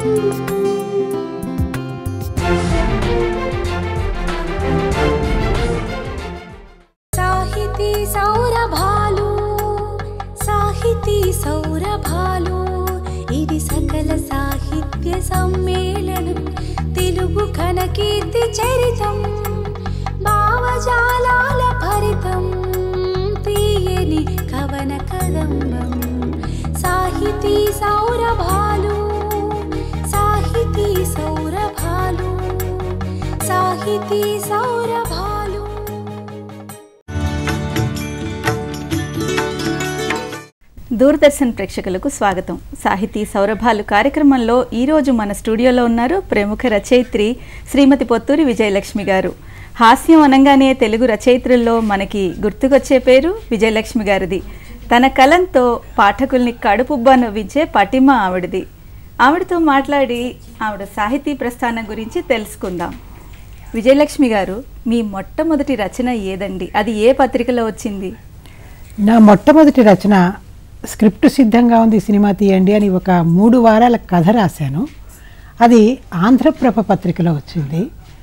సాహితీ సౌరభాలు సాహితీ సౌరభాలు ఇది సకల సాహిత్య సమ్మేళనం తెలుగు ఘనకీర్తి చరితం భావజాలాల భరితం తీయని కవన కదంబం సాహితీ సౌరభాలు సాహితీ సౌరభాలు సాహితీ సౌరభాలు దూరదర్శన్ ప్రేక్షకులకు స్వాగతం సాహితీ సౌరభాలు కార్యక్రమంలో ఈరోజు మన స్టూడియోలో ఉన్నారు ప్రముఖ రచయిత్రి శ్రీమతి పొత్తూరి విజయలక్ష్మి గారు హాస్యం అనగానే తెలుగు రచయిత్రుల్లో మనకి గుర్తుకొచ్చే పేరు విజయలక్ష్మి గారిది తన కలంతో పాఠకుల్ని కడుపుబ్బా నవ్వించే పటిమ ఆవిడది ఆవిడతో మాట్లాడి ఆవిడ సాహితీ ప్రస్థానం గురించి తెలుసుకుందాం విజయలక్ష్మి గారు మీ మొట్టమొదటి రచన ఏదండి అది ఏ పత్రికలో వచ్చింది నా మొట్టమొదటి రచన స్క్రిప్ట్ సిద్ధంగా ఉంది సినిమా తీయండి అని ఒక మూడు వారాల కథ రాశాను అది ఆంధ్రప్రభ పత్రికలో వచ్చింది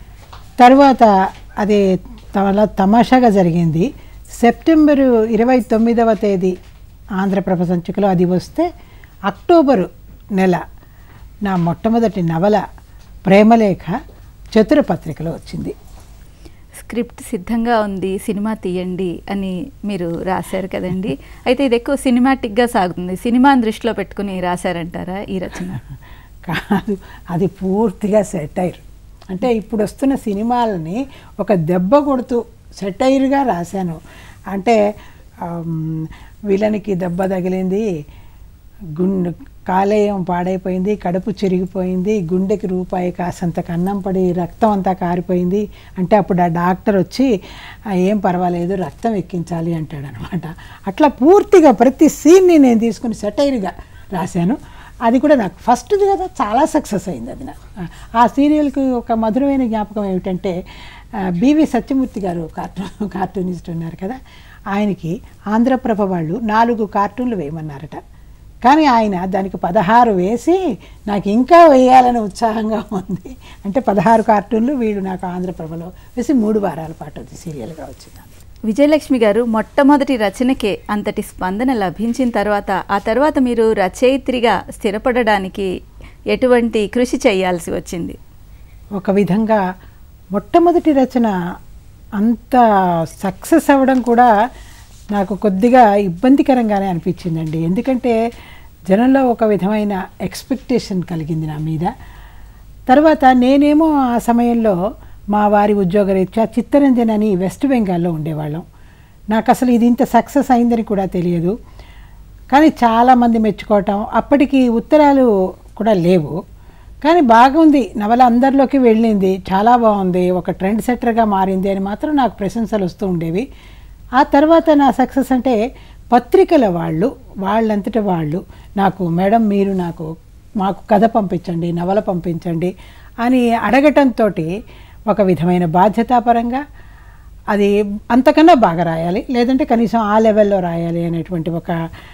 తర్వాత అది చాలా తమాషాగా జరిగింది సెప్టెంబరు ఇరవై తొమ్మిదవ తేదీ ఆంధ్రప్రభ సంచికలో అది వస్తే అక్టోబరు నెల నా మొట్టమొదటి నవల ప్రేమలేఖ చతుర పత్రికలో వచ్చింది స్క్రిప్ట్ సిద్ధంగా ఉంది సినిమా తీయండి అని మీరు రాశారు కదండి అయితే ఇది ఎక్కువ సినిమాటిక్గా సాగుతుంది సినిమాని దృష్టిలో పెట్టుకుని రాశారంటారా ఈ రచన కాదు అది పూర్తిగా సెటైర్ అంటే ఇప్పుడు వస్తున్న సినిమాలని ఒక దెబ్బ కొడుతూ సెటైర్గా రాశాను అంటే ఆమ్, విలనికి దెబ్బ తగిలింది గుండె కాలేయం పాడైపోయింది కడుపు చిరిగిపోయింది గుండెకి రూపాయి కాసంత కన్నం పడి రక్తం అంతా కారిపోయింది అంటే అప్పుడు ఆ డాక్టర్ వచ్చి "ఆ, ఏం పర్వాలేదు రక్తం ఎక్కించాలి అంటాడు అనమాట అట్లా పూర్తిగా ప్రతి సీన్ని నేను తీసుకుని సెటైర్గా రాశాను అది కూడా నాకు ఫస్ట్ది కదా చాలా సక్సెస్ అయింది అది నాకు ఆ సీరియల్కి ఒక మధురమైన జ్ఞాపకం ఏమిటంటే ఆ, బివి సత్యమూర్తి గారు కార్టూన్ కార్టూనిస్ట్ ఉన్నారు కదా ఆయనకి ఆంధ్రప్రభ వాళ్ళు నాలుగు కార్టూన్లు వేయమన్నారట కానీ ఆయన దానికి పదహారు వేసి నాకు ఇంకా వేయాలని ఉత్సాహంగా ఉంది అంటే పదహారు కార్టూన్లు వీడు నాకు ఆంధ్రప్రభలో వేసి మూడు వారాల పాటు అది సీరియల్గా వచ్చింది విజయలక్ష్మి గారు మొట్టమొదటి రచనకే అంతటి స్పందన లభించిన తర్వాత ఆ తర్వాత మీరు రచయిత్రిగా స్థిరపడడానికి ఎటువంటి కృషి చేయాల్సి వచ్చింది ఒక విధంగా మొట్టమొదటి రచన అంత సక్సెస్ అవ్వడం కూడా నాకు కొద్దిగా ఇబ్బందికరంగానే అనిపించిందండి ఎందుకంటే జనంలో ఒక విధమైన ఎక్స్పెక్టేషన్ కలిగింది నా మీద తర్వాత నేనేమో ఆ సమయంలో మా వారి ఉద్యోగరీత్యా చిత్తరంజన్ అని వెస్ట్ బెంగాల్లో ఉండేవాళ్ళం నాకు అసలు ఇది ఇంత సక్సెస్ అయిందని కూడా తెలియదు కానీ చాలామంది మెచ్చుకోవటం అప్పటికి ఉత్తరాలు కూడా లేవు కానీ బాగుంది నవల అందరిలోకి వెళ్ళింది చాలా బాగుంది ఒక ట్రెండ్ సెట్టర్గా మారింది అని మాత్రం నాకు ప్రశంసలు వస్తూ ఉండేవి ఆ తర్వాత నా సక్సెస్ అంటే పత్రికల వాళ్ళు వాళ్ళంతట వాళ్ళు నాకు మేడం మీరు నాకు మాకు కథ పంపించండి నవల పంపించండి అని అడగటంతో ఒక విధమైన బాధ్యతాపరంగా అది అంతకన్నా బాగా రాయాలి లేదంటే కనీసం ఆ లెవెల్లో రాయాలి అనేటువంటి ఒక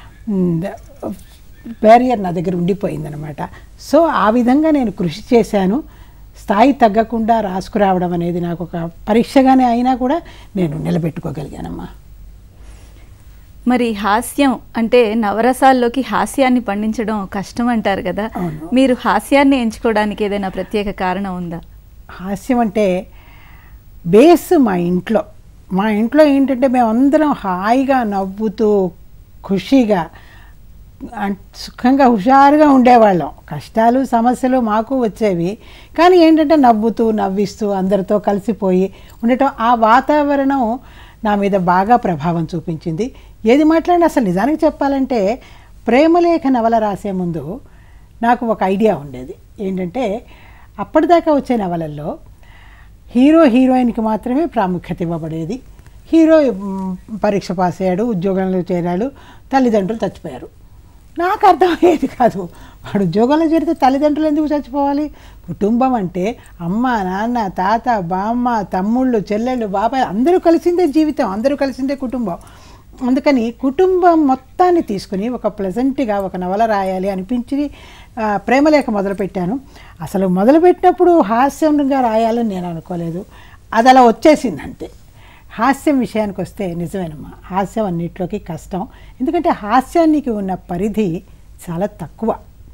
బ్యారియర్ నా దగ్గర ఉండిపోయిందనమాట సో ఆ విధంగా నేను కృషి చేశాను స్థాయి తగ్గకుండా రాసుకురావడం అనేది నాకు ఒక పరీక్షగానే అయినా కూడా నేను నిలబెట్టుకోగలిగానమ్మా మరి హాస్యం అంటే నవరసాల్లోకి హాస్యాన్ని పండించడం కష్టం అంటారు కదా అవును. మీరు హాస్యాన్ని ఎంచుకోవడానికి ఏదైనా ప్రత్యేక కారణం ఉందా హాస్యం అంటే బేస్ మా ఇంట్లో మా ఇంట్లో ఏంటంటే మేమందరం హాయిగా నవ్వుతూ ఖుషీగా అం- సుఖంగా హుషారుగా ఉండేవాళ్ళం కష్టాలు సమస్యలు మాకు వచ్చేవి కానీ ఏంటంటే నవ్వుతూ నవ్విస్తూ అందరితో కలిసిపోయి ఉండటం ఆ వాతావరణం నా మీద బాగా ప్రభావం చూపించింది ఏది మాట్లాడినా అసలు నిజానికి చెప్పాలంటే ప్రేమలేఖ నవల రాసే ముందు నాకు ఒక ఐడియా ఉండేది ఏంటంటే అప్పటిదాకా వచ్చే నవలల్లో హీరో హీరోయిన్కి మాత్రమే ప్రాముఖ్యత ఇవ్వబడేది హీరో మ్, పరీక్ష పాస్ అయ్యాడు ఉద్యోగంలో చేరాడు తల్లిదండ్రులు చచ్చిపోయారు నాకు అర్థమయ్యేది కాదు వాడు ఉద్యోగంలో చేరితే తల్లిదండ్రులు ఎందుకు చచ్చిపోవాలి కుటుంబం అంటే అమ్మ నాన్న తాత బామ్మ తమ్ముళ్ళు చెల్లెళ్ళు బాబాయ్ అందరూ కలిసిందే జీవితం అందరూ కలిసిందే కుటుంబం అందుకని కుటుంబం మొత్తాన్ని తీసుకుని ఒక ప్లెజెంట్గా ఒక నవల రాయాలి అనిపించి ఆ, ప్రేమలేఖ మొదలుపెట్టాను అసలు మొదలుపెట్టినప్పుడు హాస్యంగా రాయాలని నేను అనుకోలేదు అది అలా వచ్చేసింది అంతే హాస్యం విషయానికి వస్తే నిజమేనమ్మా హాస్యం అన్నిట్లోకి కష్టం ఎందుకంటే హాస్యానికి ఉన్న పరిధి చాలా తక్కువ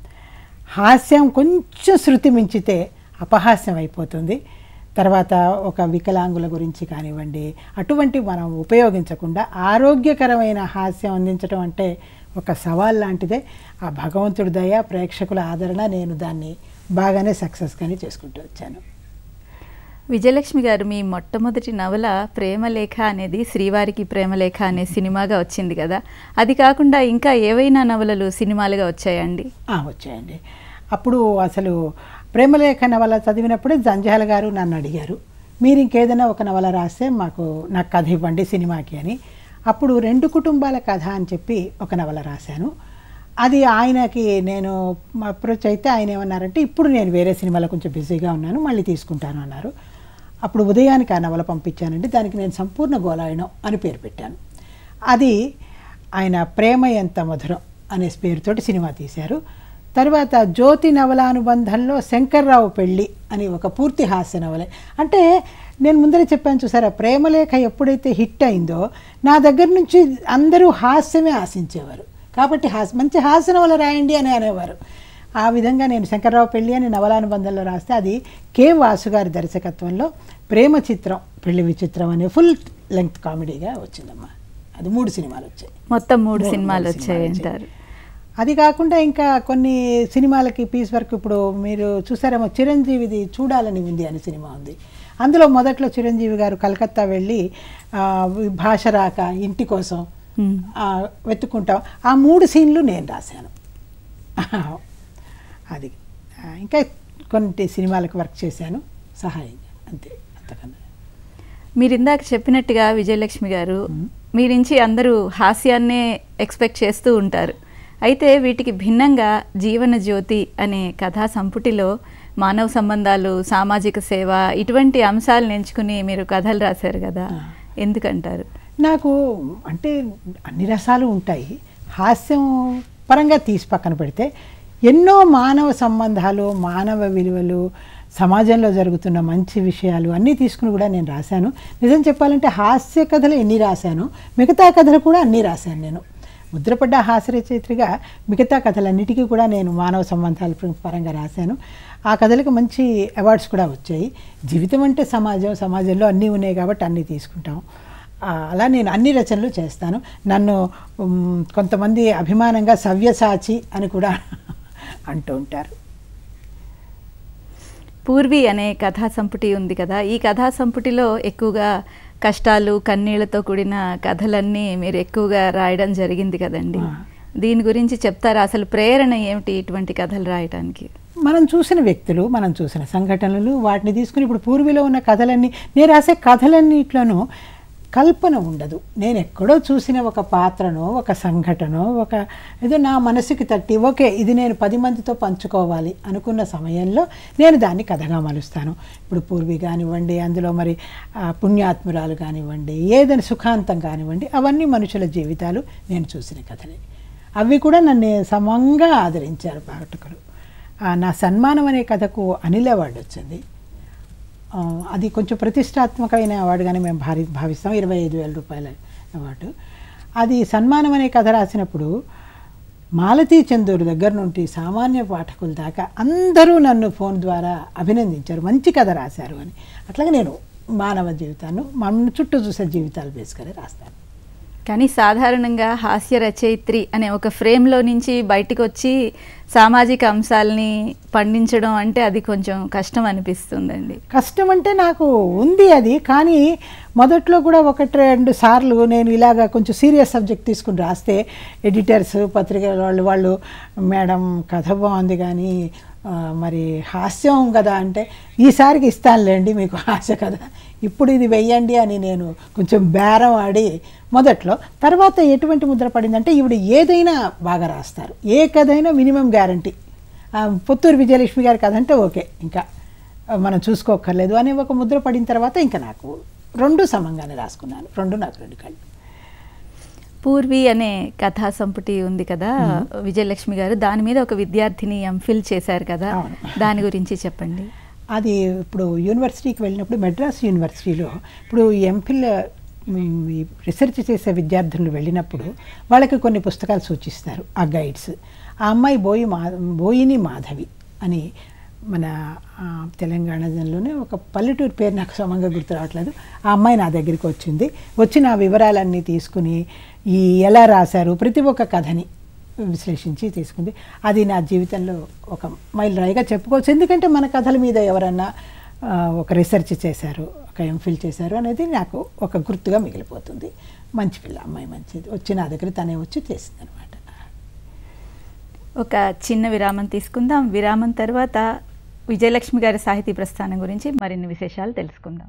హాస్యం కొంచెం శృతి మించితే అపహాస్యం అయిపోతుంది తర్వాత ఒక వికలాంగుల గురించి కానివ్వండి అటువంటి మనం ఉపయోగించకుండా ఆరోగ్యకరమైన హాస్యం అందించడం అంటే ఒక సవాల్ లాంటిదే ఆ భగవంతుడి దయ ప్రేక్షకుల ఆదరణ నేను దాన్ని బాగానే సక్సెస్గానే చేసుకుంటూ వచ్చాను విజయలక్ష్మి గారు మీ మొట్టమొదటి నవల ప్రేమలేఖ అనేది శ్రీవారికి ప్రేమలేఖ అనే సినిమాగా వచ్చింది కదా అది కాకుండా ఇంకా ఏవైనా నవలలు సినిమాలుగా వచ్చాయండి ఆ, వచ్చాయండి అప్పుడు అసలు ప్రేమలేఖ నవల చదివినప్పుడే జంజాల గారు నన్ను అడిగారు మీరు ఇంకేదైనా ఒక నవల రాస్తే మాకు నాకు కథ ఇవ్వండి సినిమాకి అని అప్పుడు రెండు కుటుంబాల కథ అని చెప్పి ఒక నవల రాశాను అది ఆయనకి నేను అప్రోచ్ అయితే ఆయన ఏమన్నారంటే ఇప్పుడు నేను వేరే సినిమాలో కొంచెం బిజీగా ఉన్నాను మళ్ళీ తీసుకుంటాను అన్నారు అప్పుడు ఉదయానికి ఆ నవల పంపించానండి దానికి నేను సంపూర్ణ గోలాయనం అని పేరు పెట్టాను అది ఆయన ప్రేమ ఎంత మధురం అనే పేరుతోటి సినిమా తీశారు తర్వాత జ్యోతి నవలానుబంధంలో శంకర్రావు పెళ్ళి అని ఒక పూర్తి హాస్య నవలే అంటే నేను ముందరే చెప్పాను చూసారా ప్రేమలేఖ ఎప్పుడైతే హిట్ అయిందో నా దగ్గర నుంచి అందరూ హాస్యమే ఆశించేవారు కాబట్టి హాస్ మంచి హాస్య నవల రాయండి అని అనేవారు ఆ విధంగా నేను శంకర్రావు పెళ్ళి అని నవలానుబంధంలో రాస్తే అది కే వాసు గారి దర్శకత్వంలో ప్రేమ చిత్రం పెళ్లి విచిత్రం అనే ఫుల్ లెంగ్త్ కామెడీగా వచ్చిందమ్మా అది మూడు సినిమాలు వచ్చాయి మొత్తం మూడు మూడు- సినిమాలు మూడు వచ్చాయి సినిమాలు అంటారు అది కాకుండా ఇంకా కొన్ని సినిమాలకి పీస్ వర్క్ ఇప్పుడు మీరు చూసారేమో చిరంజీవిది చూడాలని ఉంది అనే సినిమా ఉంది అందులో మొదట్లో చిరంజీవి గారు కలకత్తా వెళ్ళి ఆ, భాష రాక ఇంటి కోసం మ్మ్. ఆ, వెతుక్కుంటాం ఆ మూడు సీన్లు నేను రాశాను అది ఆ, ఇంకా కొన్ని సినిమాలకు వర్క్ చేశాను సహాయంగా అంతే అంతకన్నా మీరు ఇందాక చెప్పినట్టుగా విజయలక్ష్మి గారు మీ నుంచి అందరూ హాస్యాన్నే ఎక్స్పెక్ట్ చేస్తూ ఉంటారు అయితే వీటికి భిన్నంగా జీవన జ్యోతి అనే కథా సంపుటిలో మానవ సంబంధాలు సామాజిక సేవ ఇటువంటి అంశాలను ఎంచుకుని మీరు కథలు రాశారు కదా ఆ. ఎందుకంటారు నాకు అంటే అన్ని రసాలు ఉంటాయి హాస్యం పరంగా తీసి పక్కన పెడితే ఎన్నో మానవ సంబంధాలు మానవ విలువలు సమాజంలో జరుగుతున్న మంచి విషయాలు అన్నీ తీసుకుని కూడా నేను రాశాను నిజం చెప్పాలంటే హాస్య కథలు ఎన్ని రాశాను మిగతా కథలు కూడా అన్నీ రాశాను నేను ముద్రపడ్డ హాస్య రచయిత్రిగా మిగతా కథలన్నిటికీ కూడా నేను మానవ సంబంధాల పర- పరంగా రాశాను ఆ కథలకు మంచి అవార్డ్స్ కూడా వచ్చాయి జీవితం అంటే సమాజం సమాజంలో అన్నీ ఉన్నాయి కాబట్టి అన్నీ తీసుకుంటాం ఆ, అలా నేను అన్ని రచనలు చేస్తాను నన్ను ఉమ్, కొంతమంది అభిమానంగా సవ్యసాచి అని కూడా అంటూ ఉంటారు పూర్వి అనే కథా సంపుటి ఉంది కదా ఈ కథా సంపుటిలో ఎక్కువగా కష్టాలు కన్నీళ్లతో కూడిన కథలన్నీ మీరు ఎక్కువగా రాయడం జరిగింది కదండి ఆ. దీని గురించి చెప్తారా అసలు ప్రేరణ ఏమిటి ఇటువంటి కథలు రాయడానికి మనం చూసిన వ్యక్తులు మనం చూసిన సంఘటనలు వాటిని తీసుకుని ఇప్పుడు పూర్వీలో ఉన్న కథలన్నీ నేను రాసే కథలన్నిట్లోనూ కల్పన ఉండదు నేను ఎక్కడో చూసిన ఒక పాత్రనో ఒక సంఘటనో ఒక ఏదో నా మనసుకి తట్టి ఓకే ఇది నేను పది మందితో పంచుకోవాలి అనుకున్న సమయంలో నేను దాన్ని కథగా మలుస్తాను ఇప్పుడు పూర్వీ కానివ్వండి అందులో మరి ఆ, పుణ్యాత్మురాలు కానివ్వండి ఏదైనా సుఖాంతం కానివ్వండి అవన్నీ మనుషుల జీవితాలు నేను చూసిన కథలే అవి కూడా నన్ను సమంగా ఆదరించారు పాఠకులు ఆ, నా సన్మానం అనే కథకు అనిల్ అవార్డు వచ్చింది ఆ, అది కొంచెం ప్రతిష్టాత్మకమైన అవార్డుగానే మేము భారీ భావిస్తాం ఇరవై ఐదు వేల రూపాయల అవార్డు అది సన్మానం అనే కథ రాసినప్పుడు మాలతీ చందూరు దగ్గర నుండి సామాన్య పాఠకుల దాకా అందరూ నన్ను ఫోన్ ద్వారా అభినందించారు మంచి కథ రాశారు అని అట్లాగే నేను మానవ జీవితాన్ని మన చుట్టూ చూసే జీవితాలు బేసుకొని రాస్తాను కానీ సాధారణంగా హాస్య రచయిత్రి అనే ఒక ఫ్రేమ్లో నుంచి బయటకు వచ్చి సామాజిక అంశాలని పండించడం అంటే అది కొంచెం కష్టం అనిపిస్తుందండి కష్టం అంటే నాకు ఉంది అది కానీ మొదట్లో కూడా ఒకటి రెండు సార్లు నేను ఇలాగ కొంచెం సీరియస్ సబ్జెక్ట్ తీసుకుని రాస్తే ఎడిటర్స్ పత్రికల వాళ్ళు వాళ్ళు మేడం కథ బాగుంది కానీ ఆ, మరి హాస్యం కదా అంటే ఈసారికి ఇస్తానులేండి మీకు హాస్య కథ ఇప్పుడు ఇది వెయ్యండి అని నేను కొంచెం బేరం ఆడి మొదట్లో తర్వాత ఎటువంటి ముద్ర పడిందంటే ఈవిడ ఏదైనా బాగా రాస్తారు ఏ కథ అయినా మినిమం గ్యారంటీ ఆ, పుత్తూరు విజయలక్ష్మి గారి కథ అంటే ఓకే ఇంకా ఆ, మనం చూసుకోక్కర్లేదు అనే ఒక ముద్ర పడిన తర్వాత ఇంకా నాకు రెండు సమంగానే రాసుకున్నాను రెండు నాకు రెండు కళ్ళు పూర్వి అనే కథా సంపుటి ఉంది కదా విజయలక్ష్మి గారు దాని మీద ఒక విద్యార్థిని ఎంఫిల్ చేశారు కదా అవును. దాని గురించి చెప్పండి అది ఇప్పుడు యూనివర్సిటీకి వెళ్ళినప్పుడు మెడ్రాస్ యూనివర్సిటీలో ఇప్పుడు ఎంఫిల్ ఈ రీసెర్చ్ చేసే విద్యార్థులు వెళ్ళినప్పుడు వాళ్ళకి కొన్ని పుస్తకాలు సూచిస్తారు ఆ గైడ్స్ ఆ అమ్మాయి బోయి మా బోయిని మాధవి అని మన ఆ, తెలంగాణలోనే ఒక పల్లెటూరు పేరు నాకు సమంగా గుర్తు రావట్లేదు ఆ అమ్మాయి నా దగ్గరికి వచ్చింది వచ్చి నా వివరాలన్నీ తీసుకుని ఈ ఎలా రాశారు ప్రతి ఒక్క కథని విశ్లేషించి తీసుకుంది అది నా జీవితంలో ఒక మైలురాయిగా చెప్పుకోవచ్చు ఎందుకంటే మన కథల మీద ఎవరన్నా ఆ, ఒక రీసెర్చ్ చేశారు ఒక ఎంఫిల్ చేశారు అనేది నాకు ఒక గుర్తుగా మిగిలిపోతుంది మంచి పిల్ల అమ్మాయి మంచిది వచ్చి నా దగ్గర తనే వచ్చి చేసింది అనమాట ఒక చిన్న విరామం తీసుకుందాం విరామం తర్వాత విజయలక్ష్మి గారి సాహితీ ప్రస్థానం గురించి మరిన్ని విశేషాలు తెలుసుకుందాం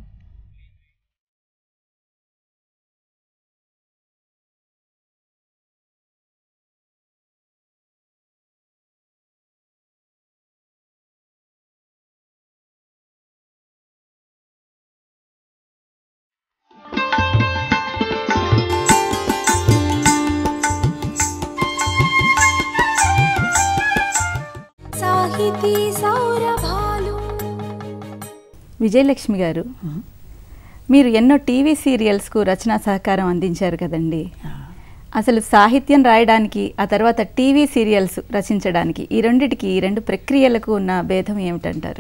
సాహితీ సౌరభాలు విజయలక్ష్మి గారు మీరు ఎన్నో టీవీ సీరియల్స్కు రచనా సహకారం అందించారు కదండి అసలు సాహిత్యం రాయడానికి ఆ తర్వాత టీవీ సీరియల్స్ రచించడానికి ఈ రెండిటికి ఈ రెండు ప్రక్రియలకు ఉన్న భేదం ఏమిటంటారు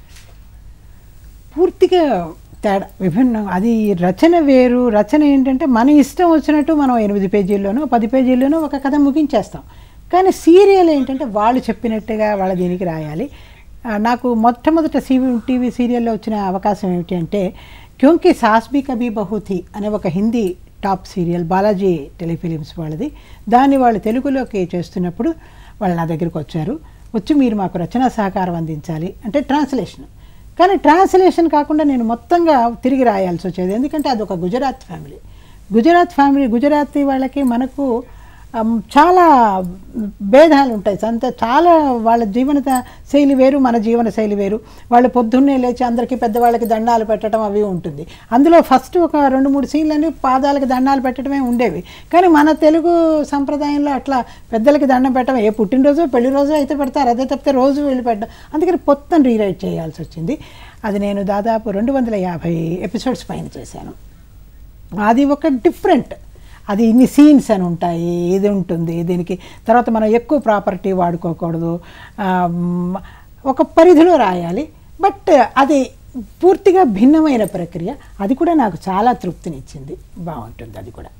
పూర్తిగా తేడా విభిన్నం అది రచన వేరు రచన ఏంటంటే మన ఇష్టం వచ్చినట్టు మనం ఎనిమిది పేజీల్లోనో పది పేజీల్లోనో ఒక కథ ముగించేస్తాం కానీ సీరియల్ ఏంటంటే వాళ్ళు చెప్పినట్టుగా వాళ్ళ దీనికి రాయాలి ఆ, నాకు మొట్టమొదట సీవీ టీవీ సీరియల్లో వచ్చిన అవకాశం ఏమిటి అంటే క్యోంకి సాస్బీ కబీ బహుతి అనే ఒక హిందీ టాప్ సీరియల్ బాలాజీ టెలిఫిలిమ్స్ వాళ్ళది దాన్ని వాళ్ళు తెలుగులోకి చేస్తున్నప్పుడు వాళ్ళు నా దగ్గరికి వచ్చారు వచ్చి మీరు మాకు రచనా సహకారం అందించాలి అంటే ట్రాన్స్లేషన్ కానీ ట్రాన్స్లేషన్ కాకుండా నేను మొత్తంగా తిరిగి రాయాల్సి వచ్చేది ఎందుకంటే అది ఒక గుజరాత్ ఫ్యామిలీ గుజరాత్ ఫ్యామిలీ గుజరాతీ వాళ్ళకి మనకు అమ్, చాలా భేదాలు ఉంటాయి అంత చాలా వాళ్ళ జీవన త- శైలి వేరు మన జీవన శైలి వేరు వాళ్ళు పొద్దున్నే లేచి అందరికీ పెద్దవాళ్ళకి దండాలు పెట్టడం అవి ఉంటుంది అందులో ఫస్ట్ ఒక రెండు మూడు సీన్లని పాదాలకి దండాలు పెట్టడమే ఉండేవి కానీ మన తెలుగు సంప్రదాయంలో అట్లా పెద్దలకి దండం పెట్టడం ఏ పుట్టినరోజు పెళ్లి రోజు అయితే పెడతారు అదే తప్పితే రోజు వెళ్ళి పెట్టడం అందుకని మొత్తం రీరైట్ చేయాల్సి వచ్చింది అది నేను దాదాపు రెండు వందల యాభై ఎపిసోడ్స్ పైన చేశాను అది ఒక డిఫరెంట్ అది ఇన్ని సీన్స్ అని ఉంటాయి ఇది ఉంటుంది దీనికి తర్వాత మనం ఎక్కువ ప్రాపర్టీ వాడుకోకూడదు ఆ, మ్, ఒక పరిధిలో రాయాలి బట్ అది పూర్తిగా భిన్నమైన ప్రక్రియ అది కూడా నాకు చాలా తృప్తినిచ్చింది బాగుంటుంది అది కూడా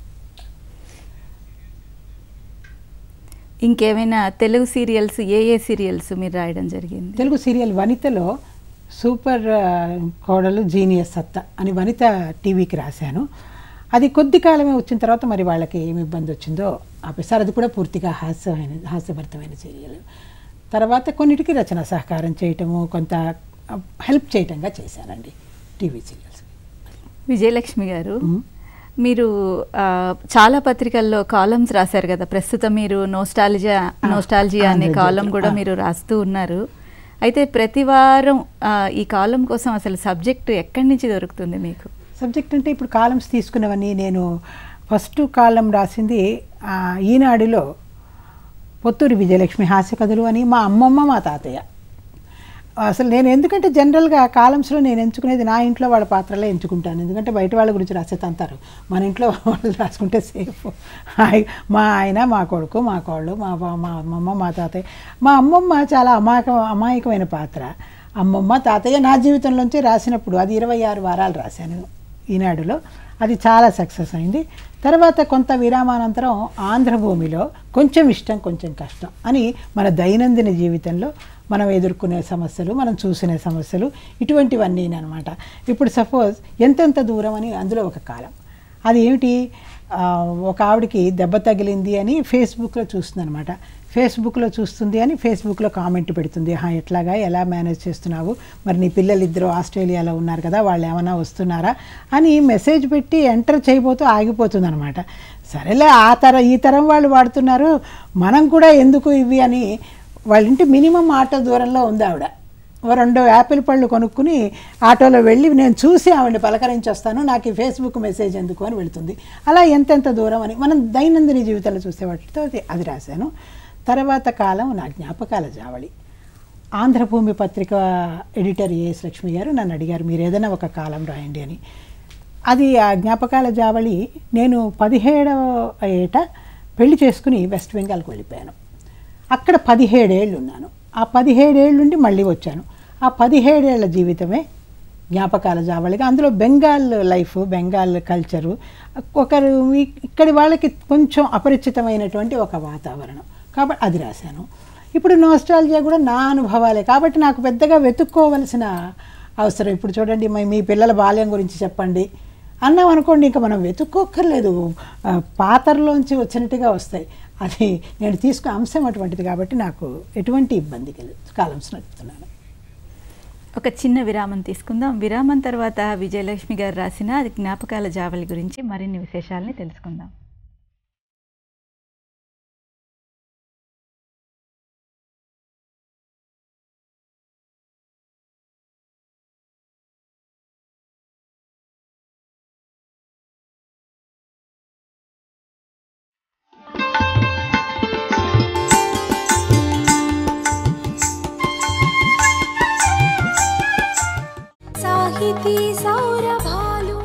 ఇంకేమైనా తెలుగు సీరియల్స్ ఏ ఏ సీరియల్స్ మీరు రాయడం జరిగింది తెలుగు సీరియల్ వనితలో సూపర్ ఆ, కోడలు జీనియస్ సత్తా అని వనిత టీవీకి రాశాను అది కొద్ది కాలమే వచ్చిన తర్వాత మరి వాళ్ళకి ఏమి ఇబ్బంది వచ్చిందో ఆపేసారు అది కూడా పూర్తిగా హాస్యమైన హాస్యభరితమైన సీరియల్ తర్వాత కొన్నిటికి రచన సహకారం చేయటము కొంత హెల్ప్ చేయటంగా చేశానండి టీవీ సీరియల్స్ విజయలక్ష్మి గారు మ్మ్. మీరు ఆ, చాలా పత్రికల్లో కాలమ్స్ రాశారు కదా ప్రస్తుతం మీరు నోస్టాలజియా నోస్టాలజియా అనే ఆంధ్రజ్యోతి, కాలం కూడా ఆ. మీరు రాస్తూ ఉన్నారు అయితే ప్రతి వారం ఆ, ఈ కాలం కోసం అసలు సబ్జెక్ట్ ఎక్కడి నుంచి దొరుకుతుంది మీకు సబ్జెక్ట్ అంటే ఇప్పుడు కాలమ్స్ తీసుకున్నవన్నీ నేను ఫస్ట్ కాలం రాసింది ఆ, ఈనాడులో పొత్తూరి విజయలక్ష్మి హాస్య కథలు అని మా అమ్మమ్మ మా తాతయ్య అసలు నేను ఎందుకంటే జనరల్గా కాలమ్స్లో నేను ఎంచుకునేది నా ఇంట్లో వాళ్ళ పాత్రలే ఎంచుకుంటాను ఎందుకంటే బయట వాళ్ళ గురించి రాసేది అంటారు మన ఇంట్లో వాళ్ళు రాసుకుంటే సేఫ్ హాయ్ మా ఆయన మా కొడుకు మా కోళ్ళు మా బా- మా అమ్మమ్మ మా తాతయ్య మా అమ్మమ్మ చాలా అమాయక అమాయకమైన పాత్ర అమ్మమ్మ తాతయ్య నా జీవితంలోంచి రాసినప్పుడు అది ఇరవై ఆరు వారాలు రాశాను ఈనాడులో అది చాలా సక్సెస్ అయింది తర్వాత కొంత విరామానంతరం ఆంధ్రభూమిలో కొంచెం ఇష్టం కొంచెం కష్టం అని మన దైనందిన జీవితంలో మనం ఎదుర్కొనే సమస్యలు మనం చూసిన సమస్యలు ఇటువంటివన్నీ అనమాట ఇప్పుడు సపోజ్ ఎంతెంత దూరం అని అందులో ఒక కాలం అది ఏమిటి ఆ, ఒక ఆవిడకి దెబ్బ తగిలింది అని ఫేస్బుక్లో చూస్తుంది అనమాట ఫేస్బుక్లో చూస్తుంది అని ఫేస్బుక్లో కామెంట్ పెడుతుంది హా ఎట్లాగా ఎలా మేనేజ్ చేస్తున్నావు మరి నీ పిల్లలు ఇద్దరు ఆస్ట్రేలియాలో ఉన్నారు కదా వాళ్ళు ఏమైనా వస్తున్నారా అని మెసేజ్ పెట్టి ఎంటర్ చేయబోతూ ఆగిపోతుంది అనమాట సరేలే ఆ తర ఈ తరం వాళ్ళు వాడుతున్నారు మనం కూడా ఎందుకు ఇవి అని వాళ్ళ ఇంటి మినిమం ఆటో దూరంలో ఉంది ఆవిడ ఓ రెండు యాపిల్ పళ్ళు కొనుక్కుని ఆటోలో వెళ్ళి నేను చూసి ఆవిడని పలకరించి వస్తాను నాకు ఈ ఫేస్బుక్ మెసేజ్ ఎందుకు అని వెళుతుంది అలా ఎంతెంత దూరం అని మనం దైనందిన జీవితంలో చూసే వాటితో అది- అది రాశాను తర్వాత కాలం నా జ్ఞాపకాల జావళి ఆంధ్రభూమి పత్రిక ఎడిటర్ ఏఎస్ లక్ష్మి గారు నన్ను అడిగారు మీరు ఏదైనా ఒక కాలం రాయండి అని అది ఆ జ్ఞాపకాల జావళి నేను పదిహేడవ ఏట పెళ్లి చేసుకుని వెస్ట్ బెంగాల్కి వెళ్ళిపోయాను అక్కడ పదిహేడేళ్ళు ఉన్నాను ఆ పదిహేడేళ్ళ నుండి మళ్ళీ వచ్చాను ఆ పదిహేడేళ్ల జీవితమే జ్ఞాపకాల జావళిగా అందులో బెంగాల్ లైఫ్ బెంగాల్ కల్చరు ఒకరు ఈ- ఇక్కడి వాళ్ళకి కొంచెం అపరిచితమైనటువంటి ఒక వాతావరణం కాబట్టి అది రాశాను ఇప్పుడు నోస్టాలజియా కూడా నా అనుభవాలే కాబట్టి నాకు పెద్దగా వెతుక్కోవలసిన అవసరం ఇప్పుడు చూడండి మీ- మీ పిల్లల బాల్యం గురించి చెప్పండి అన్నాం అనుకోండి ఇంకా మనం వెతుక్కోక్కర్లేదు ఆ, పాతరలోంచి వచ్చినట్టుగా వస్తాయి అది నేను తీసుకున్న అంశం అటువంటిది కాబట్టి నాకు ఎటువంటి ఇబ్బంది కలదు కాలమ్స్ నడుపుతున్నాను ఒక చిన్న విరామం తీసుకుందాం విరామం తర్వాత విజయలక్ష్మి గారు రాసిన అది జ్ఞాపకాల జావళి గురించి మరిన్ని విశేషాలని తెలుసుకుందాం సాహితీ సౌరభాలు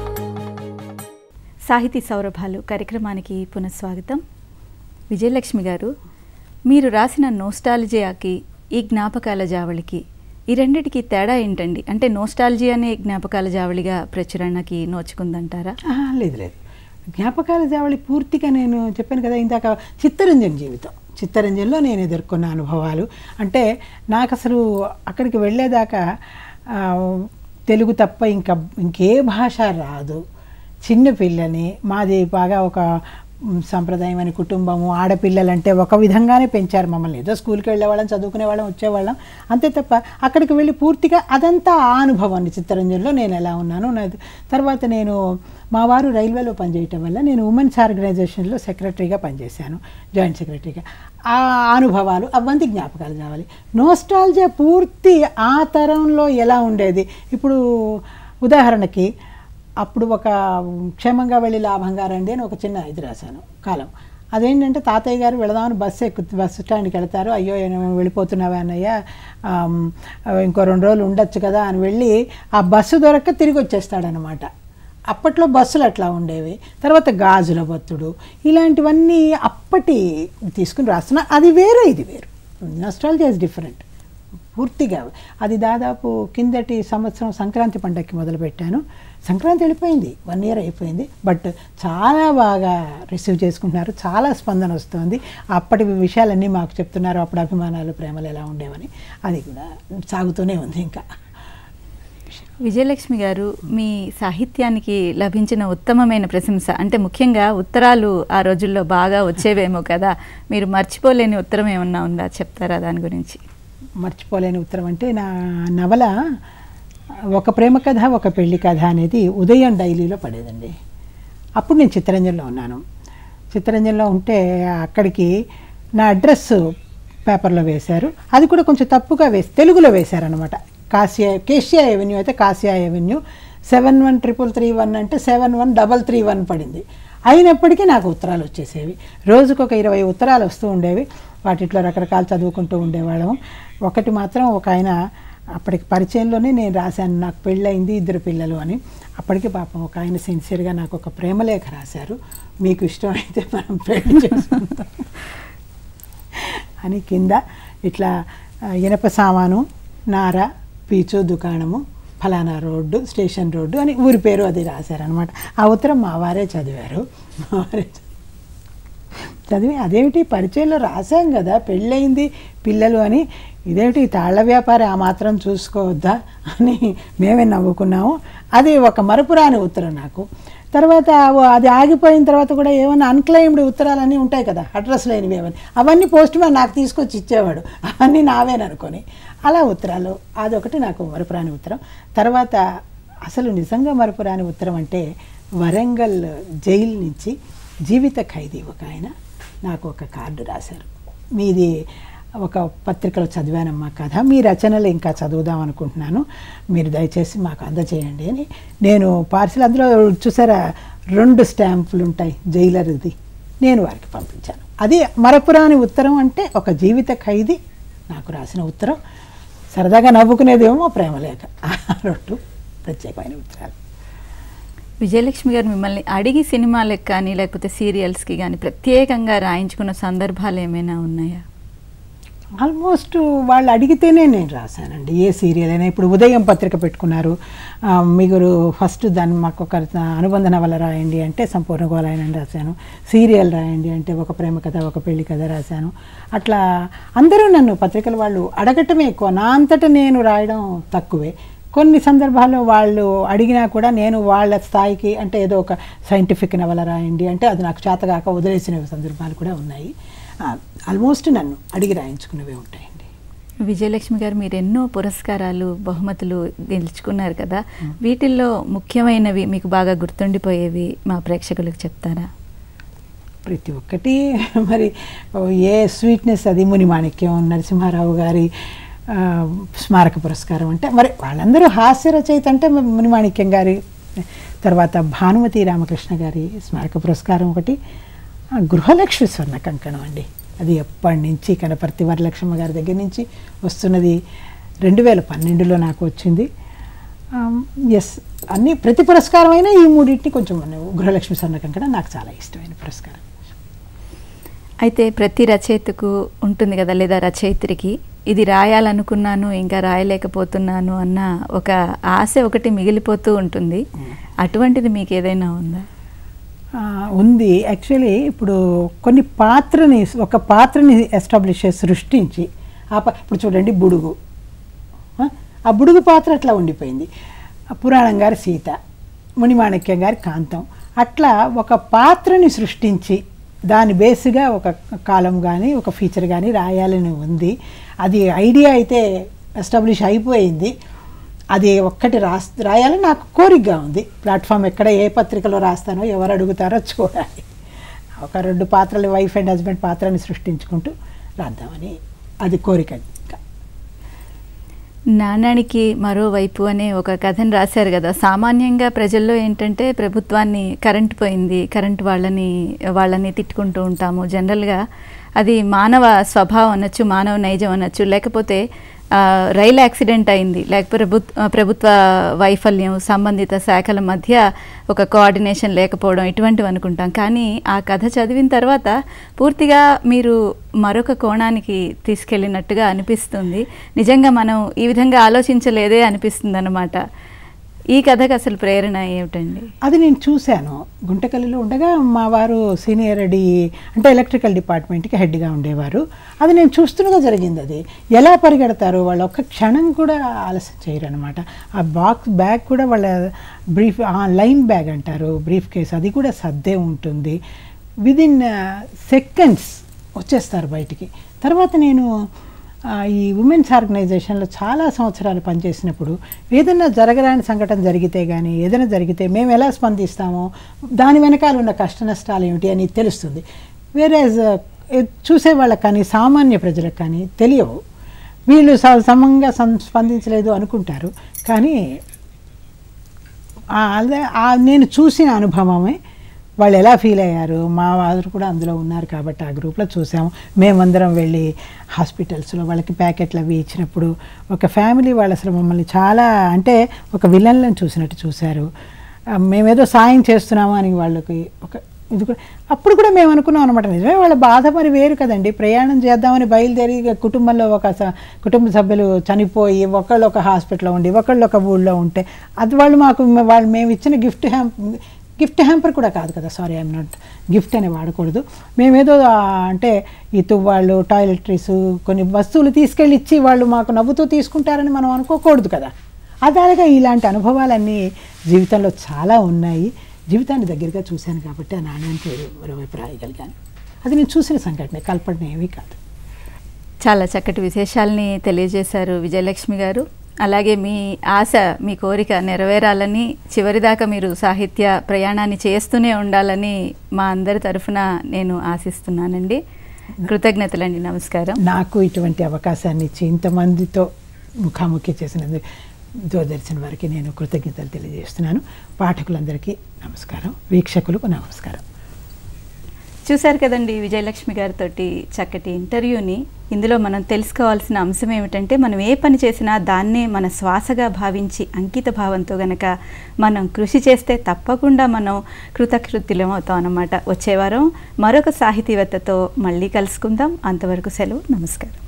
సాహితీ సౌరభాలు కార్యక్రమానికి పునఃస్వాగతం విజయలక్ష్మి గారు మీరు రాసిన నోస్టాలజియాకి ఈ జ్ఞాపకాల జావళికి ఈ రెండిటికి తేడా ఏంటండి అంటే నోస్టాలజీ అనే జ్ఞాపకాల జావళిగా ప్రచురణకి నోచుకుందంటారా ఆహా, లేదు లేదు జ్ఞాపకాల జావళి పూర్తిగా నేను చెప్పాను కదా ఇందాక చిత్తరంజన్ జీవితం చిత్తరంజన్లో నేను ఎదుర్కొన్న అనుభవాలు అంటే నాకు అసలు అక్కడికి వెళ్ళేదాకా ఆ, తెలుగు తప్ప ఇంకా ఇంకే భాష రాదు చిన్న పిల్లని మాది బాగా ఒక మ్, సంప్రదాయమైన కుటుంబము ఆడపిల్లలంటే ఒక విధంగానే పెంచారు మమ్మల్ని ఏదో స్కూల్కి వెళ్ళేవాళ్ళం చదువుకునేవాళ్ళం వచ్చేవాళ్ళం అంతే తప్ప అక్కడికి వెళ్ళి పూర్తిగా అదంతా ఆ అనుభవాన్ని చిత్తరంజన్లో నేను ఎలా ఉన్నాను నాది తర్వాత నేను మా వారు రైల్వేలో పనిచేయటం వల్ల నేను ఉమెన్స్ ఆర్గనైజేషన్లో సెక్రటరీగా పనిచేశాను జాయింట్ సెక్రటరీగా ఆ అనుభవాలు అవన్నీ జ్ఞాపకాలు కావాలి నోస్టాలజియా పూర్తి ఆ తరంలో ఎలా ఉండేది ఇప్పుడు ఉదాహరణకి అప్పుడు ఒక క్షేమంగా వెళ్ళి లాభంగా రండి అని ఒక చిన్న ఇది రాశాను కాలం అదేంటంటే తాతయ్య గారు వెళదామని బస్సు ఎక్కు బస్సు స్టాండ్కి వెళ్తారు అయ్యో నేను వెళ్ళిపోతున్నావా అన్నయ్య ఆమ్, ఇంకో రెండు రోజులు ఉండొచ్చు కదా అని వెళ్ళి ఆ బస్సు దొరక్క తిరిగి వచ్చేస్తాడనమాట అప్పట్లో బస్సులు అట్లా ఉండేవి తర్వాత గాజుల బొత్తుడు ఇలాంటివన్నీ అప్పటి తీసుకుని రాస్తున్నా అది వేరు ఇది వేరు నస్ట్రాలజీ ఇస్ డిఫరెంట్ పూర్తిగా అది దాదాపు కిందటి సంవత్సరం సంక్రాంతి పండగకి మొదలుపెట్టాను సంక్రాంతి వెళ్ళిపోయింది వన్ ఇయర్ అయిపోయింది బట్ చాలా బాగా రిసీవ్ చేసుకుంటున్నారు చాలా స్పందన వస్తుంది అప్పటి విషయాలన్నీ మాకు చెప్తున్నారు అప్పుడు అభిమానాలు ప్రేమలు ఎలా ఉండేవని అది కూడా సాగుతూనే ఉంది ఇంకా విజయలక్ష్మి గారు మీ సాహిత్యానికి లభించిన ఉత్తమమైన ప్రశంస అంటే ముఖ్యంగా ఉత్తరాలు ఆ రోజుల్లో బాగా వచ్చేవేమో కదా మీరు మర్చిపోలేని ఉత్తరం ఏమన్నా ఉందా చెప్తారా దాని గురించి మర్చిపోలేని ఉత్తరం అంటే నా నవల ఒక ప్రేమ కథ ఒక పెళ్లి కథ అనేది ఉదయం డైలీలో పడేదండి అప్పుడు నేను చిత్తరంజన్లో ఉన్నాను చిత్తరంజన్లో ఉంటే అక్కడికి నా అడ్రస్ పేపర్లో వేశారు అది కూడా కొంచెం తప్పుగా వేసి తెలుగులో వేశారనమాట కాసియా కేసియా ఎవెన్యూ అయితే Cassia Avenue seven one triple three one అంటే seven one double three one పడింది అయినప్పటికీ నాకు ఉత్తరాలు వచ్చేసేవి రోజుకు ఒక ఇరవై ఉత్తరాలు వస్తూ ఉండేవి వాటిట్లో రకరకాలు చదువుకుంటూ ఉండేవాళ్ళం ఒకటి మాత్రం ఒక ఆయన అప్పటికి పరిచయంలోనే నేను రాశాను నాకు పెళ్ళయింది ఇద్దరు పిల్లలు అని అప్పటికి పాపం ఒక ఆయన సిన్సియర్గా నాకు ఒక ప్రేమలేఖ రాశారు మీకు ఇష్టమైతే మనం పెళ్లి చేసుకుందాం అని కింద ఇట్లా ఆ, ఇనప సామాను నార పీచు దుకాణము ఫలానా రోడ్డు స్టేషన్ రోడ్డు అని ఊరి పేరు అది రాశారనమాట ఆ ఉత్తరం మా వారే చదివారు మా వారే చదివారు. చదివి అదేమిటి పరిచయంలో రాశాం కదా పెళ్ళయింది పిల్లలు అని ఇదేమిటి ఈ తాళ్ల వ్యాపారి ఆ మాత్రం చూసుకోవద్దా అని మేమే నవ్వుకున్నాము అది ఒక మరపురాని ఉత్తరం నాకు తర్వాత ఓ- అది ఆగిపోయిన తర్వాత కూడా ఏమైనా అన్క్లెయిమ్డ్ ఉత్తరాలన్నీ ఉంటాయి కదా అడ్రస్ లేనివి అవన్నీ అవన్నీ పోస్ట్ మ్యాన్ నాకు తీసుకొచ్చి ఇచ్చేవాడు అవన్నీ నావేననుకొని అలా ఉత్తరాలు అదొకటి నాకు మరపురాని ఉత్తరం తర్వాత అసలు నిజంగా మరపురాని ఉత్తరం అంటే వరంగల్ జైలు నుంచి జీవిత ఖైదీ ఒక ఆయన నాకు ఒక కార్డు రాశారు మీది ఒక పత్రికలో చదివానమ్మా కథ మీ రచనలు ఇంకా చదువుదాం అనుకుంటున్నాను మీరు దయచేసి మాకు అందజేయండి అని నేను పార్సిల్ అందులో చూసారా రెండు స్టాంపులు ఉంటాయి జైలర్ది నేను వారికి పంపించాను అది మరపురాని ఉత్తరం అంటే ఒక జీవిత ఖైదీ నాకు రాసిన ఉత్తరం సరదాగా నవ్వుకునేదేమో ప్రేమ లేఖ ఆ రెండు ప్రత్యేకమైన ఉత్తరాలు విజయలక్ష్మి గారు మిమ్మల్ని అడిగి సినిమాలకు కానీ లేకపోతే సీరియల్స్కి కానీ ప్రత్యేకంగా రాయించుకున్న సందర్భాలు ఏమైనా ఉన్నాయా ఆల్మోస్ట్ వాళ్ళు అడిగితేనే నేను రాశానండి ఏ సీరియల్ అయినా ఇప్పుడు ఉదయం పత్రిక పెట్టుకున్నారు ఆ, మీరు ఫస్ట్ దాన్ని మాకు ఒక అనుబంధ నవల రాయండి అంటే సంపూర్ణ గోలాయనని రాశాను సీరియల్ రాయండి అంటే ఒక ప్రేమ కథ ఒక పెళ్లి కథ రాశాను అట్లా అందరూ నన్ను పత్రికల వాళ్ళు అడగటమే ఎక్కువ నా అంతటా నేను రాయడం తక్కువే కొన్ని సందర్భాల్లో వాళ్ళు అడిగినా కూడా నేను వాళ్ళ స్థాయికి అంటే ఏదో ఒక సైంటిఫిక్ నవల రాయండి అంటే అది నాకు చేతగాక వదిలేసిన సందర్భాలు కూడా ఉన్నాయి ఆల్మోస్ట్ నన్ను అడిగి రాయించుకున్నవే ఉంటాయండి విజయలక్ష్మి గారు మీరు ఎన్నో పురస్కారాలు బహుమతులు గెలుచుకున్నారు కదా వీటిల్లో ముఖ్యమైనవి మీకు బాగా గుర్తుండిపోయేవి మా ప్రేక్షకులకు చెప్తారా ప్రతి ఒక్కటి మరి ఓ ఏ స్వీట్నెస్ అది మునిమాణిక్యం నరసింహారావు గారి ఆ, స్మారక పురస్కారం అంటే మరి వాళ్ళందరూ హాస్య రచయిత అంటే మ- మునిమాణిక్యం గారి తర్వాత భానుమతి రామకృష్ణ గారి స్మారక పురస్కారం ఒకటి ఆ, గృహలక్ష్మి స్వర్ణ కంకణం అండి అది ఎప్పటి నుంచి కనపర్తి వరలక్ష్మ గారి దగ్గర నుంచి వస్తున్నది రెండు వేల పన్నెండులో నాకు వచ్చింది ఎస్ అన్ని ప్రతి పురస్కారం అయినా ఈ మూడింటిని కొంచెం మన గృహలక్ష్మి స్వర్ణ కంకణం నాకు చాలా ఇష్టమైన పురస్కారం అయితే ప్రతి రచయితకు ఉంటుంది కదా లేదా రచయిత్రికి ఇది రాయాలనుకున్నాను ఇంకా రాయలేకపోతున్నాను అన్న ఒక ఆశ ఒకటి మిగిలిపోతూ ఉంటుంది అటువంటిది మీకు ఏదైనా ఉందా ఆ, ఉంది యాక్చువల్లీ ఇప్పుడు కొన్ని పాత్రని ఒక పాత్రని ఎస్టాబ్లిష్ చేసి సృష్టించి ఆ ప- ఇప్పుడు చూడండి బుడుగు ఆ, ఆ బుడుగు పాత్ర అట్లా ఉండిపోయింది ఆ పురాణం గారి సీత మునిమాణిక్యం గారి కాంతం అట్లా ఒక పాత్రని సృష్టించి దాని బేస్గా ఒక కాలం కానీ ఒక ఫీచర్ కానీ రాయాలని ఉంది అది ఐడియా అయితే ఎస్టాబ్లిష్ అయిపోయింది అది ఒక్కటి రాస్ రాయాలని నాకు కోరికగా ఉంది ప్లాట్ఫామ్ ఎక్కడ ఏ పత్రికలో రాస్తానో ఎవరు అడుగుతారో చూడాలి ఒక రెండు పాత్రలు వైఫ్ అండ్ హస్బెండ్ పాత్రని సృష్టించుకుంటూ రాద్దామని అది కోరిక ఇంకా నాణానికి మరోవైపు అనే ఒక కథను రాశారు కదా సామాన్యంగా ప్రజల్లో ఏంటంటే ప్రభుత్వాన్ని కరెంట్ పోయింది కరెంట్ వాళ్ళని వాళ్ళని తిట్టుకుంటూ ఉంటాము జనరల్గా అది మానవ స్వభావం అనొచ్చు మానవ నైజం అనొచ్చు లేకపోతే ఆ, రైలు యాక్సిడెంట్ అయింది లేకపోతే ప్రభుత్వ ప్రభుత్వ వైఫల్యం సంబంధిత శాఖల మధ్య ఒక కోఆర్డినేషన్ లేకపోవడం ఇటువంటివి అనుకుంటాం కానీ ఆ కథ చదివిన తర్వాత పూర్తిగా మీరు మరొక కోణానికి తీసుకెళ్ళినట్టుగా అనిపిస్తుంది నిజంగా మనం ఈ విధంగా ఆలోచించలేదే అనిపిస్తుంది అనమాట ఈ కథకు అసలు ప్రేరణ ఏమిటండి అది నేను చూశాను గుంటకల్లిలో ఉండగా మా వారు సీనియర్ డి అంటే ఎలక్ట్రికల్ డిపార్ట్మెంట్కి హెడ్గా ఉండేవారు అది నేను చూస్తుండగా జరిగింది అది ఎలా పరిగెడతారు వాళ్ళు ఒక్క క్షణం కూడా ఆలస్యం చేయరు అనమాట ఆ బాక్స్ బ్యాగ్ కూడా వాళ్ళ బ్రీఫ్ లైన్ బ్యాగ్ అంటారు బ్రీఫ్ కేస్ అది కూడా సర్దే ఉంటుంది విదిన్ సెకండ్స్ వచ్చేస్తారు బయటికి తర్వాత నేను ఆ, ఈ ఉమెన్స్ ఆర్గనైజేషన్లో చాలా సంవత్సరాలు పనిచేసినప్పుడు ఏదైనా జరగరాని సంఘటన జరిగితే కానీ ఏదైనా జరిగితే మేము ఎలా స్పందిస్తామో దాని వెనకాల ఉన్న కష్ట నష్టాలు ఏమిటి అని తెలుస్తుంది వేరే చూసే వాళ్ళకి కానీ సామాన్య ప్రజలకు కానీ తెలియవు వీళ్ళు స- సమంగా సం- స్పందించలేదు అనుకుంటారు కానీ ఆ అదే ఆ నేను చూసిన అనుభవమే వాళ్ళు ఎలా ఫీల్ అయ్యారు మా వారు కూడా అందులో ఉన్నారు కాబట్టి ఆ గ్రూప్లో చూసాము మేమందరం వెళ్ళి హాస్పిటల్స్లో వాళ్ళకి ప్యాకెట్లు అవి ఇచ్చినప్పుడు ఒక ఫ్యామిలీ వాళ్ళు అసలు మమ్మల్ని చాలా అంటే ఒక విలన్లను చూసినట్టు చూశారు ఆ, మేమేదో సాయం చేస్తున్నాము అని వాళ్ళకి ఒక ఇది కూడా అప్పుడు కూడా మేము అనుకున్నాం అనమాట నిజమే వాళ్ళ బాధ మరి వేరు కదండి ప్రయాణం చేద్దామని బయలుదేరి ఇక కుటుంబంలో ఒక స- కుటుంబ సభ్యులు చనిపోయి ఒకళ్ళు ఒక హాస్పిటల్లో ఉండి ఒకళ్ళు ఒక ఊళ్ళో ఉంటే అది వాళ్ళు మాకు వాళ్ళు మేము ఇచ్చిన గిఫ్ట్ హ్యాంప్ గిఫ్ట్ హ్యాంపర్ కూడా కాదు కదా సారీ ఐఎమ్ నాట్ గిఫ్ట్ అని వాడకూడదు మేమేదో ఆ, అంటే ఈ తువ్వాళ్ళు టాయిలెటరీస్ కొన్ని వస్తువులు తీసుకెళ్ళి ఇచ్చి వాళ్ళు మాకు నవ్వుతూ తీసుకుంటారని మనం అనుకోకూడదు కదా అదాలుగా ఇలాంటి అనుభవాలన్నీ జీవితంలో చాలా ఉన్నాయి జీవితాన్ని దగ్గరగా చూశాను కాబట్టి ఆ నాణ్యానికి మరోవైపు రాయగలిగాను అది నేను చూసిన సంఘటన కల్పన ఏమీ కాదు చాలా చక్కటి విశేషాలని తెలియజేశారు విజయలక్ష్మి గారు అలాగే మీ ఆశ మీ కోరిక నెరవేరాలని చివరిదాకా మీరు సాహిత్య ప్రయాణాన్ని చేస్తూనే ఉండాలని మా అందరి తరఫున నేను ఆశిస్తున్నానండి కృతజ్ఞతలండి నమస్కారం నాకు ఇటువంటి అవకాశాన్ని ఇచ్చి ఇంతమందితో ముఖాముఖి చేసినందుకు దూరదర్శన్ వారికి నేను కృతజ్ఞతలు తెలియజేస్తున్నాను పాఠకులందరికీ నమస్కారం వీక్షకులకు నమస్కారం చూశారు కదండి విజయలక్ష్మి గారితో చక్కటి ఇంటర్వ్యూని ఇందులో మనం తెలుసుకోవాల్సిన అంశం ఏమిటంటే మనం ఏ పని చేసినా దాన్నే మన శ్వాసగా భావించి అంకిత భావంతో గనక మనం కృషి చేస్తే తప్పకుండా మనం కృతకృత్యులం అవుతాం అన్నమాట వచ్చే వారం మరొక సాహితీవేత్తతో మళ్ళీ కలుసుకుందాం అంతవరకు సెలవు నమస్కారం